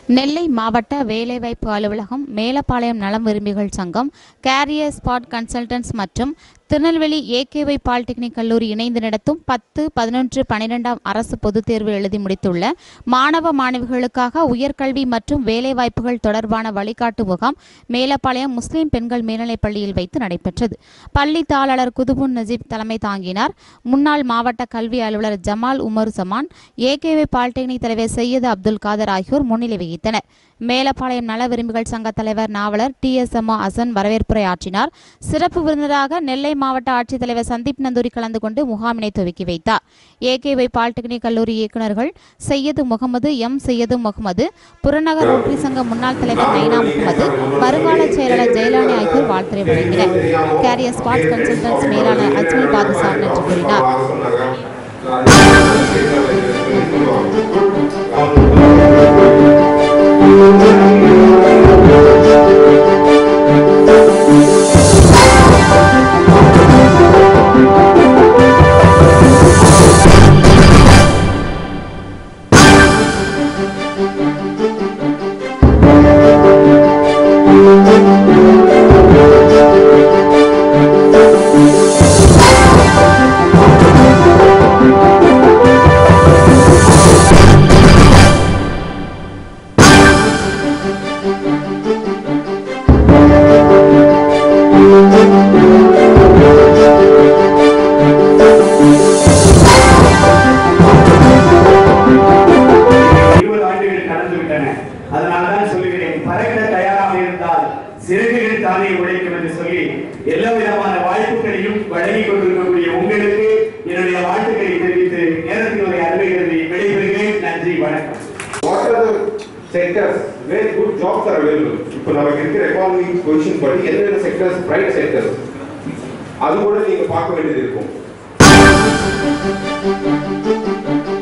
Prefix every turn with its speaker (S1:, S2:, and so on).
S1: நெல்லை மாவட்ட வேலைவாய்ப்பு அலுவலகம் மேலப்பாளையம் நலம் விரும்பிகள் சங்கம் கேரியர் ஸ்பாட் கன்சல்டன்ட்ஸ் மற்றும் திருநெல்வேலி ஏகேவை பாலிடெக்னிக் கல்லூரி இணைந்து நடத்தும் பத்து பதினொன்று பனிரெண்டாம் அரசு பொதுத் தேர்வு எழுதி முடித்துள்ள மாணவ மாணவிகளுக்காக உயர்கல்வி மற்றும் வேலைவாய்ப்புகள் தொடர்பான வழிகாட்டு முகாம் மேலப்பாளையம் முஸ்லிம் பெண்கள் மேல்நிலைப் பள்ளியில் வைத்து நடைபெற்றது பள்ளி தாளாளர் குதுபுன் நஜீப் தலைமை தாங்கினார் முன்னாள் மாவட்ட கல்வி அலுவலர் ஜமால் உமர் ஜமான் ஏகேவை பாலிடெக்னிக் தலைவர் சையது அப்துல் காதர் ஆகியோர் முன்னிலை வகித்தனர் மேலப்பாளையம் நல விரும்பிகள் சங்க தலைவர் நாவலர் டி எஸ் எம் அசன் வரவேற்புரை ஆற்றினார் சிறப்பு விருந்தினராக நெல்லை மாவட்ட ஆட்சித்தலைவர் சந்தீப் நந்தூரி கலந்து கொண்டு முகாமினை துவக்கி வைத்தார் ஏகேவை பாலிடெக்னிக் கல்லூரி இயக்குநர்கள் சையது முகமது எம் சையது முகமது புறநகர் ரோட்டரி சங்க முன்னாள் தலைவர் நைனா முகமது வருங்கால செயலாளர் ஜெயலானி ஆகியோர் வாழ்த்துரை வழங்கினர் கேரியர் ஸ்பாட் கன்சல்டன்ஸ் மேலாளர் அஜ்மல் பாதுஷா நன்றி கூறினார்
S2: இருபது ஆண்டுகள் கடந்து விட்டன அதனால்தான் சொல்லுகிறேன் பறக்க தயாராக இருந்தால் சிறகுகள் தானே உழைக்கும் என்று சொல்லி எல்லா விதமான வாய்ப்புகளையும் வழங்கிக் கொண்டிருக்கக்கூடிய உங்களுக்கு என்னுடைய வாழ்த்துக்களை தெரிவித்து நேரத்தினுடைய அருமை கருதி விடைபெறுகிறேன் நன்றி வணக்கம்
S3: What are the sectors where good jobs are available? இப்போ நமக்கு இருக்கிற எக்கானமி பொசிஷன் படி என்னென்ன செக்டர்ஸ் பிரைட் செக்டர்ஸ் அது கூட நீங்க பார்க்க வேண்டியது இருக்கும்